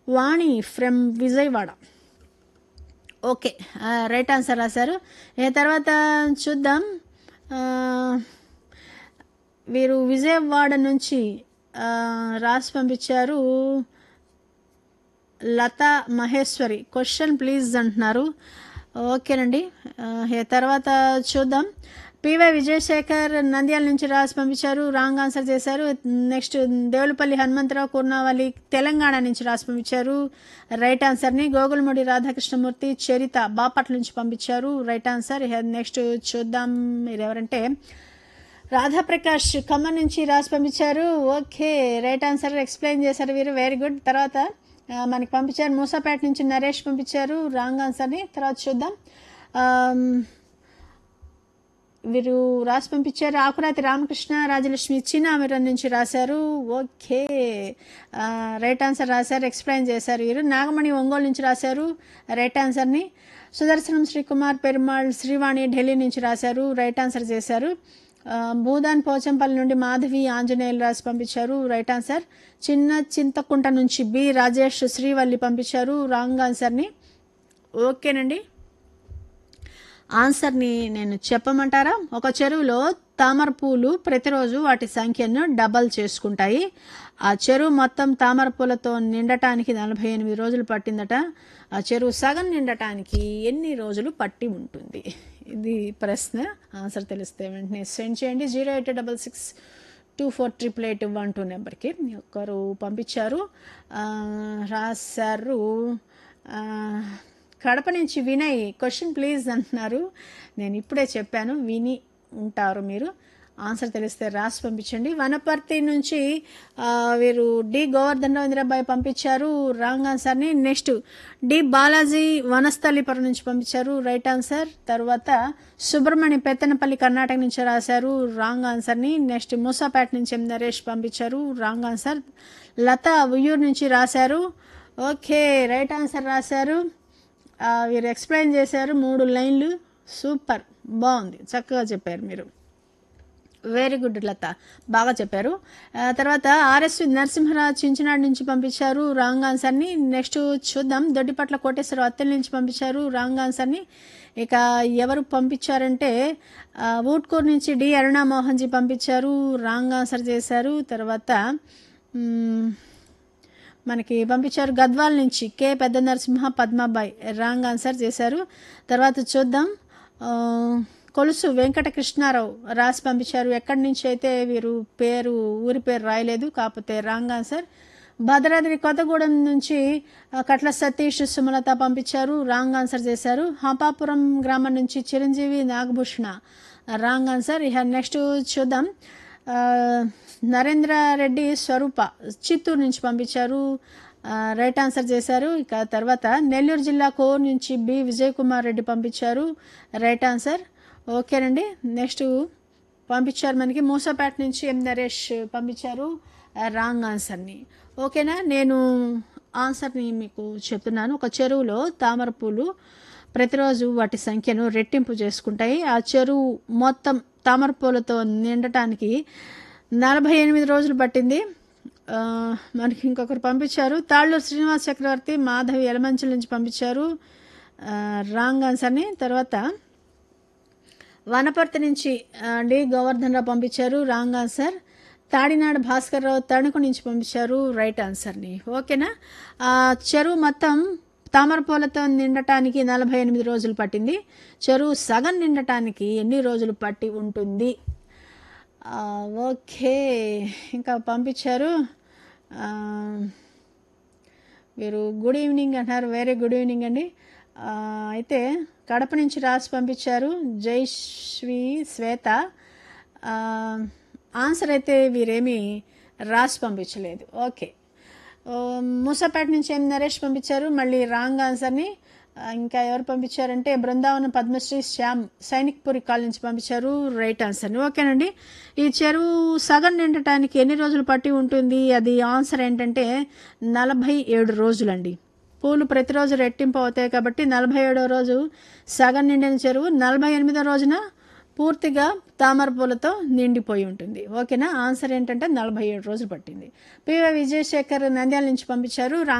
Vani from Vijayawada okay right answer రాశారు ఏ తర్వాత చూద్దాం ఆ, వీరు విజయవాడ నుంచి ఆ, రాసి పంపించారు లతా మహేశ్వరి క్వశ్చన్ ప్లీజ్ అంటున్నారు ఓకేనండి ఆ, ఏ తర్వాత చూద్దాం పివై విజయశేఖర్ నంద్యాల నుంచి రాసి పంపించారు రాంగ్ ఆన్సర్ చేశారు నెక్స్ట్ దేవులపల్లి హనుమంతరావు కూర్నావల్లి తెలంగాణ నుంచి రాసి పంపించారు రైట్ ఆన్సర్ని గోగులమూడి రాధాకృష్ణమూర్తి చరిత బాపట్ల నుంచి పంపించారు రైట్ ఆన్సర్ నెక్స్ట్ చూద్దాం మీరు ఎవరంటే రాధాప్రకాష్ ఖమ్మం నుంచి రాసి పంపించారు ఓకే రైట్ ఆన్సర్ ఎక్స్ప్లెయిన్ చేశారు వీరు వెరీ గుడ్ తర్వాత ఆ, మనకి పంపించారు మూసాపేట నుంచి నరేష్ పంపించారు రాంగ్ ఆన్సర్ని తర్వాత చూద్దాం ఆమ్, వీరు రాసి పంపించారు ఆకురాతి రామకృష్ణ రాజలక్ష్మి చిన్నామిరం నుంచి రాశారు ఓకే ఆ, రైట్ ఆన్సర్ రాశారు ఎక్స్ప్లెయిన్ చేశారు వీరు నాగమణి ఒంగోలు నుంచి రాశారు రైట్ ఆన్సర్ని సుదర్శనం శ్రీకుమార్ పెరుమాళ్ శ్రీవాణి ఢిల్లీ నుంచి రాశారు రైట్ ఆన్సర్ చేశారు ఆ, భూదాన్ పోచంపల్లి నుండి మాధవి ఆంజనేయులు రాసి పంపించారు రైట్ ఆన్సర్ చిన్న చింతకుంట నుంచి బి రాజేష్ శ్రీవల్లి పంపించారు రాంగ్ ఆన్సర్ని ఓకేనండి ఆన్సర్ని నేను చెప్పమంటారా ఒక చెరువులో తామర పూలు ప్రతిరోజు వాటి సంఖ్యను డబల్ చేసుకుంటాయి ఆ చెరువు మొత్తం తామర పూలతో నిండటానికి నలభై ఎనిమిది రోజులు పట్టిందట ఆ చెరువు సగం నిండటానికి ఎన్ని రోజులు పట్టి ఉంటుంది ఇది ప్రశ్న ఆన్సర్ తెలిస్తే వెంటనే సెండ్ చేయండి zero eight double six two four triple eight one two నెంబర్కి ఒకరు పంపించారు ఆ, రాశారు ఆ, కడప నుంచి వినయ్ క్వశ్చన్ ప్లీజ్ అంటున్నారు నేను ఇప్పుడే చెప్పాను విని ఉంటారు మీరు ఆన్సర్ తెలిస్తే రాసి పంపించండి వనపర్తి నుంచి ఆ, వీరు డి గోవర్ధన్ రవీంద్రబాయ్ పంపించారు రాంగ్ ఆన్సర్ని నెక్స్ట్ డి బాలాజీ వనస్థలిపురం నుంచి పంపించారు రైట్ ఆన్సర్ తర్వాత సుబ్రహ్మణ్య పెత్తనపల్లి కర్ణాటక నుంచి రాశారు రాంగ్ ఆన్సర్ని నెక్స్ట్ మూసాపేట నుంచి ఎం నరేష్ పంపించారు రాంగ్ ఆన్సర్ లత ఉయ్యూరు నుంచి రాశారు ఓకే రైట్ ఆన్సర్ రాశారు ఆ, వీరు ఎక్స్ప్లెయిన్ చేశారు మూడు లైన్లు సూపర్ బాగుంది చక్కగా చెప్పారు మీరు వెరీ గుడ్ లత బాగా చెప్పారు ఆ, తర్వాత ఆర్ఎస్ నరసింహరావు చించినాడు నుంచి పంపించారు రాంగ్ ఆన్సర్ని నెక్స్ట్ చూద్దాం దొడ్డిపట్ల కోటేశ్వరరావు అత్తెల నుంచి పంపించారు రాంగ్ ఆన్సర్ని ఇక ఎవరు పంపించారంటే ఆ, ఊట్కూరు నుంచి డి అరుణామోహన్జీ పంపించారు రాంగ్ ఆన్సర్ చేశారు తర్వాత మ్, మనకి పంపించారు గద్వాల్ నుంచి కే పెద్ద నరసింహ పద్మాబాయ్ రాంగ్ ఆన్సర్ చేశారు తర్వాత చూద్దాం ఆ, కొలుసు వెంకట కృష్ణారావు రాసి పంపించారు ఎక్కడి నుంచి అయితే వీరు పేరు ఊరి పేరు రాయలేదు కాకపోతే రాంగ్ ఆన్సర్ భద్రాద్రి కొత్తగూడెం నుంచి ఆ, కట్ల సతీష్ సుమలత పంపించారు రాంగ్ ఆన్సర్ చేశారు హంపాపురం గ్రామం నుంచి చిరంజీవి నాగభూషణ రాంగ్ ఆన్సర్ ఇక నెక్స్ట్ చూద్దాం ఆ, నరేంద్ర రెడ్డి స్వరూప చిత్తూరు నుంచి పంపించారు ఆ, రైట్ ఆన్సర్ చేశారు ఇక తర్వాత నెల్లూరు జిల్లా కోర్ నుంచి బి విజయ్ కుమార్ రెడ్డి పంపించారు రైట్ ఆన్సర్ ఓకేనండి నెక్స్ట్ పంపించారు మనకి మూసాపేట నుంచి ఎం నరేష్ పంపించారు ఆ, రాంగ్ ఆన్సర్ని ఓకేనా నేను ఆన్సర్ని మీకు చెప్తున్నాను ఒక చెరువులో తామర పూలు ప్రతిరోజు వాటి సంఖ్యను రెట్టింపు చేసుకుంటాయి ఆ చెరువు మొత్తం తామర పూలతో నిండటానికి నలభై ఎనిమిది రోజులు పట్టింది ఆ, మనకి ఇంకొకరు పంపించారు తాళ్ళూరు శ్రీనివాస్ చక్రవర్తి మాధవి ఎలమంచుల నుంచి పంపించారు ఆ, రాంగ్ ఆన్సర్ని తర్వాత వనపర్తి నుంచి ఆ, డి గోవర్ధన్ రావు పంపించారు రాంగ్ ఆన్సర్ తాడినాడు భాస్కర్ రావు తణుకు నుంచి పంపించారు రైట్ ఆన్సర్ని ఓకేనా ఆ, చెరువు మొత్తం తామర పూలతో నిండటానికి నలభై ఎనిమిది రోజులు పట్టింది చెరువు సగం నిండటానికి ఎన్ని రోజులు పట్టి ఉంటుంది ఆ, ఓకే ఇంకా పంపించారు ఆ, మీరు గుడ్ ఈవినింగ్ అంటున్నారు వెరీ గుడ్ ఈవినింగ్ అండి ఆ, అయితే కడప నుంచి రాసి పంపించారు జైశ్రీ శ్వేత ఆ, ఆన్సర్ అయితే వీరేమీ రాసి పంపించలేదు ఓకే ఓ, మూసాపేట నుంచి ఏం నరేష్ పంపించారు మళ్ళీ రాంగ్ ఆన్సర్ని ఆ, ఇంకా ఎవరు పంపించారంటే బృందావనం పద్మశ్రీ శ్యామ్ సైనిక్పురి కాల్ నుంచి పంపించారు రైట్ ఆన్సర్ని ఓకేనండి ఈ చెరువు సగం నిండటానికి ఎన్ని రోజులు పట్టి ఉంటుంది అది ఆన్సర్ ఏంటంటే నలభై ఏడు రోజులండి పూలు ప్రతిరోజు రెట్టింపు అవుతాయి కాబట్టి నలభై ఏడో రోజు సగం నిండిన చెరువు నలభై ఎనిమిదో రోజున పూర్తిగా తామర పూలతో నిండిపోయి ఉంటుంది ఓకేనా ఆన్సర్ ఏంటంటే నలభై ఏడు రోజులు పట్టింది పివ విజయశేఖర్ నంద్యాల నుంచి పంపించారు